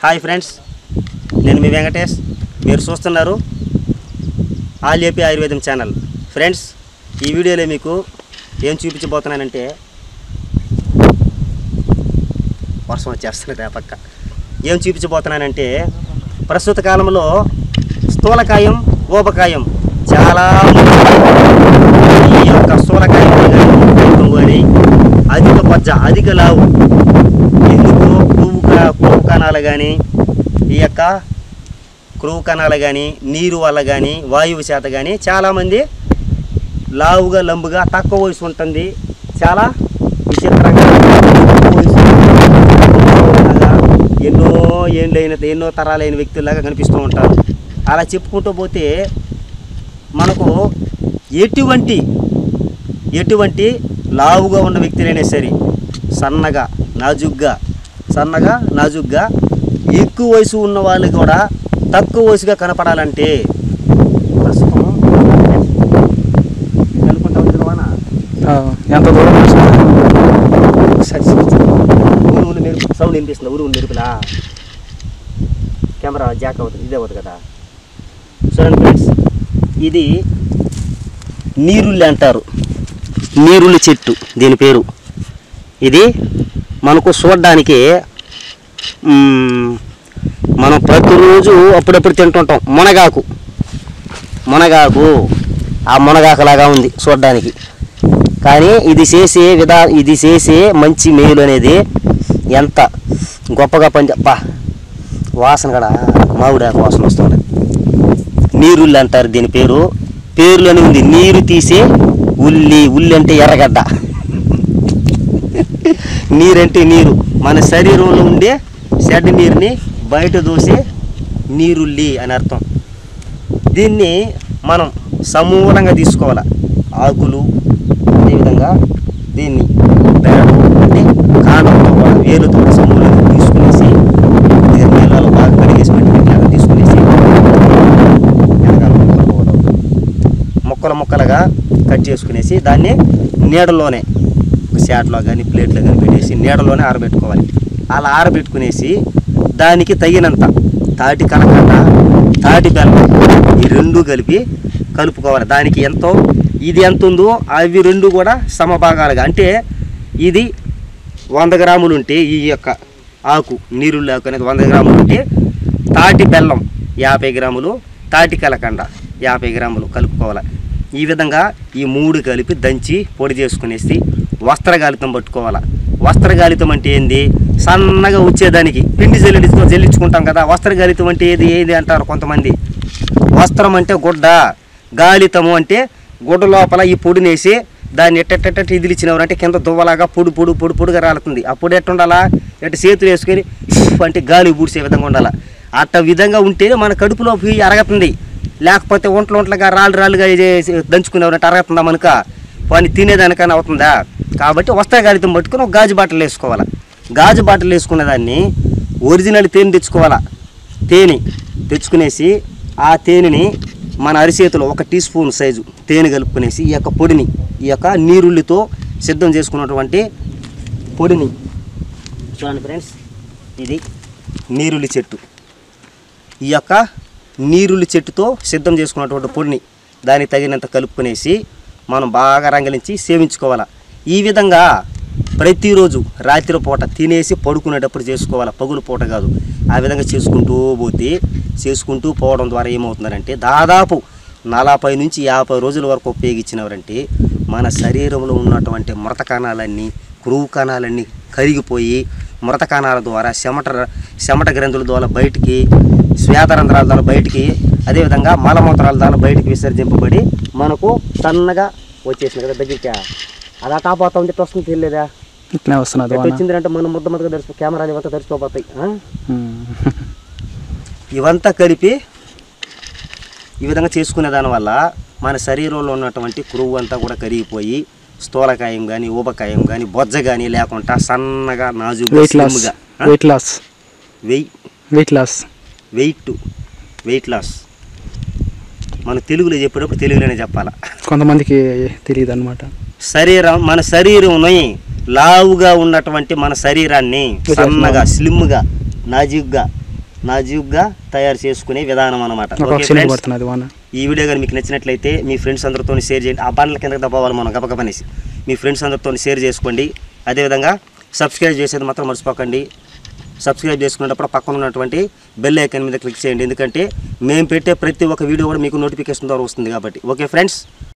Hi friends నేను మీ వెంకటేష్ మీరు చూస్తున్నారు all AP Ayurvedam channel friends ఈ వీడియోలో మీకు ఏం చూపించబోతున్నానంటే వర్షం వచ్చేస్తున్నది ఆ పక్క ఏం చూపించబోతున్నానంటే ప్రస్తుత కాలంలో స్థూలకాయం ఊబకాయం చాలా ఈ యొక్క స్థూలకాయం కానీ అధిక పజ్జ అధిక లావు ఎందుకు పువ్వు క- పువ్వు కణాలు కానీ ఈ యొక్క క్రువు కణాలు కానీ నీరు వల్ల కానీ వాయువు చేత కానీ చాలామంది లావుగా లంబుగా తక్కువ వయసు ఉంటుంది చాలా విచిత్రంగా తక్కువ వయసు లాగా ఎన్నో ఏండ్లైన ఎన్నో తరాలైన వ్యక్తుల్లాగా కనిపిస్తూ ఉంటారు అలా చెప్పుకుంటూ పోతే మనకు ఎటువంటి ఎటువంటి లావుగా ఉన్న వ్యక్తులైనా సరే సన్నగా నాజుగ్గా సన్నగా నాజుగ్గా ఎక్కువ వయసు ఉన్న వాళ్ళు కూడా తక్కువ వయసుగా కనపడాలంటే ప్రస్తుతం అనుకుంటా వచ్చినవానా ఆ, ఎంత దూరం వస్తుంది? సరే సరే సరే. ఊరు ఊరు మెరుపు సౌండ్ వినిపిస్తుంది ఊరు ఊరు మెరుపులా కెమెరా జాక్ అవుతుంది ఇదే అవుతుంది కదా చూడండి ఫ్రెండ్స్ ఇది నీరుల్లి అంటారు నీరుల్లి చెట్టు దీని పేరు ఇది మనకు చూడడానికి మ్, మనం ప్రతిరోజు అప్పుడప్పుడు తింటుంటాం మునగాకు మునగాకు ఆ మునగాకులాగా ఉంది చూడడానికి కానీ ఇది చేసే విధా ఇది చేసే మంచి మేలు అనేది ఎంత గొప్పగా పని పా వాసన కూడా మామిడాకు వాసన వస్తుంది నీరుల్లి అంటారు దీని పేరు పేరులోనే ఉంది నీరు తీసే ఉల్లి ఉల్లి అంటే ఎర్రగడ్డ నీరంటే నీరు మన శరీరంలో ఉండే చెడ్డ నీరుని బయట దూసే నీరుల్లి అని అర్థం దీన్ని మనం సమూలంగా తీసుకోవాలి ఆకులు అదేవిధంగా దీన్ని బెరడు అంటే కాండంతో కూడా వేరుతో కూడా సమూలంగా తీసుకునేసి ఇది నీళ్ళలో బాగా కడిగేసి పెట్టి తీసుకునేసి వెనకాల ముక్కలు పోవడం. ముక్కలు ముక్కలుగా కట్ చేసుకునేసి దాన్ని నీడలోనే షాట్లో కానీ ప్లేట్లో కానీ పెట్టేసి నీడలోనే ఆరబెట్టుకోవాలి అలా ఆరబెట్టుకునేసి దానికి తగినంత తాటి కలకండ తాటి బెల్లం ఈ రెండు కలిపి కలుపుకోవాలి దానికి ఎంతో ఇది ఎంత ఉందో అవి రెండు కూడా సమభాగాలుగా అంటే ఇది వంద గ్రాములు ఉంటే ఈ యొక్క ఆకు నీరుల్లి ఆకు అనేది వంద గ్రాములు ఉంటే తాటి బెల్లం యాభై గ్రాములు తాటి కలకండ యాభై గ్రాములు కలుపుకోవాలి ఈ విధంగా ఈ మూడు కలిపి దంచి పొడి చేసుకునేసి వస్త్రగాలితం పట్టుకోవాలి వస్త్రగాలితం అంటే ఏంది సన్నగా వచ్చేదానికి పిండి జల్లించుకో జల్లించుకుంటాం కదా వస్త్రగాలితం అంటే ఏది ఏది అంటారు కొంతమంది వస్త్రం అంటే గుడ్డ గాలితము అంటే గుడ్డ లోపల ఈ పొడినేసి దాన్ని ఎట్టెట్టెట్ట ఇదిలిచ్చినవారంటే కింద దువ్వలాగా పొడి పొడి పొడి పొడిగా రాలుతుంది ఆ పొడి ఎట్ట ఉండాలా ఎట్ట చేతులు వేసుకొని ఉఫ్ అంటే గాలి బూడిసే విధంగా ఉండాలా అట్ట విధంగా ఉంటే మన కడుపులో పోయి అరగతుంది లేకపోతే ఒంట్లో ఒంట్లుగా రాళ్ళు రాళ్ళుగా ఇది దంచుకునేవారంటే అరగతుందా మనక పని తినేదానికైనా అవుతుందా కాబట్టి వస్త్రగాలితం పట్టుకొని ఒక గాజు బాటలు వేసుకోవాలి గాజు బాటలు వేసుకునే దాన్ని ఒరిజినల్ తేనె తెచ్చుకోవాలా తేనె తెచ్చుకునేసి ఆ తేనెని మన అరిచేతిలో ఒక టీ స్పూన్ సైజు తేనె కలుపుకునేసి ఈ యొక్క పొడిని ఈ యొక్క నీరుల్లితో సిద్ధం చేసుకున్నటువంటి పొడిని చూడండి ఫ్రెండ్స్ ఇది నీరుల్లి చెట్టు ఈ యొక్క నీరుల్లి చెట్టుతో సిద్ధం చేసుకున్నటువంటి పొడిని దానికి తగినంత కలుపుకునేసి మనం బాగా రంగలించి సేవించుకోవాలి ఈ విధంగా ప్రతిరోజు రాత్రి పూట తినేసి పడుకునేటప్పుడు చేసుకోవాలి పగులు పూట కాదు ఆ విధంగా చేసుకుంటూ పోతే చేసుకుంటూ పోవడం ద్వారా ఏమవుతుందంటే దాదాపు నలభై నుంచి యాభై రోజుల వరకు ఉపయోగించినవారంటే మన శరీరంలో ఉన్నటువంటి మృత కణాలన్నీ క్రూవు కణాలన్నీ కరిగిపోయి మృత కణాల ద్వారా చెమట చెమట గ్రంథుల ద్వారా బయటికి శ్వేతరంధ్రాల ద్వారా బయటికి అదేవిధంగా మలమూత్రాల ద్వారా బయటికి విసర్జింపబడి మనకు సన్నగా వచ్చేసింది కదా దగ్గరికి అలా కాపోతా ఉంది వస్తుంది తెలియదా ఇట్లనే వస్తున్నది ఎటు వాన. వచ్చిందంటే మనం ముద్ద ముద్దగా దర్శి కెమెరాలు ఇవంతా దర్శిపోతాయి ఆ? ఉమ్. ఇవంతా కలిపి ఈ విధంగా చేసుకునే దానివల్ల మన శరీరంలో ఉన్నటువంటి క్రువ్వు అంతా కూడా కరిగిపోయి స్థూలకాయం కానీ ఊబకాయం కానీ బొజ్జ కానీ లేకుండా సన్నగా నాజుగా వెయిట్ లాస్ స్లిమ్గా weight loss weight weight loss weight weight loss మన తెలుగులో చెప్పేటప్పుడు తెలుగులోనే చెప్పాలా కొంతమందికి తెలియదు అనమాట శరీరం మన శరీరంని లావుగా ఉన్నటువంటి మన శరీరాన్ని సన్నగా స్లిమ్గా నాజుగ్గా నాజూగ్గా తయారు చేసుకునే విధానం అనమాట ఒక ఓకే చిన్న ఫ్రెండ్స్ పడుతున్నది వాన ఈ వీడియో కానీ మీకు నచ్చినట్లయితే మీ ఫ్రెండ్స్ అందరితో షేర్ చేయండి ఆ బండ్ల కిందకి దబ్బవాలి మనం గబగబనేసి మీ ఫ్రెండ్స్ అందరితో షేర్ చేసుకోండి అదేవిధంగా సబ్స్క్రైబ్ చేసేది మాత్రం మర్చిపోకండి సబ్స్క్రైబ్ చేసుకునేటప్పుడు పక్కన ఉన్నటువంటి బెల్ ఐకాన్ మీద క్లిక్ చేయండి ఎందుకంటే మేము పెట్టే ప్రతి ఒక్క వీడియో కూడా మీకు నోటిఫికేషన్ ద్వారా వస్తుంది కాబట్టి ఓకే ఫ్రెండ్స్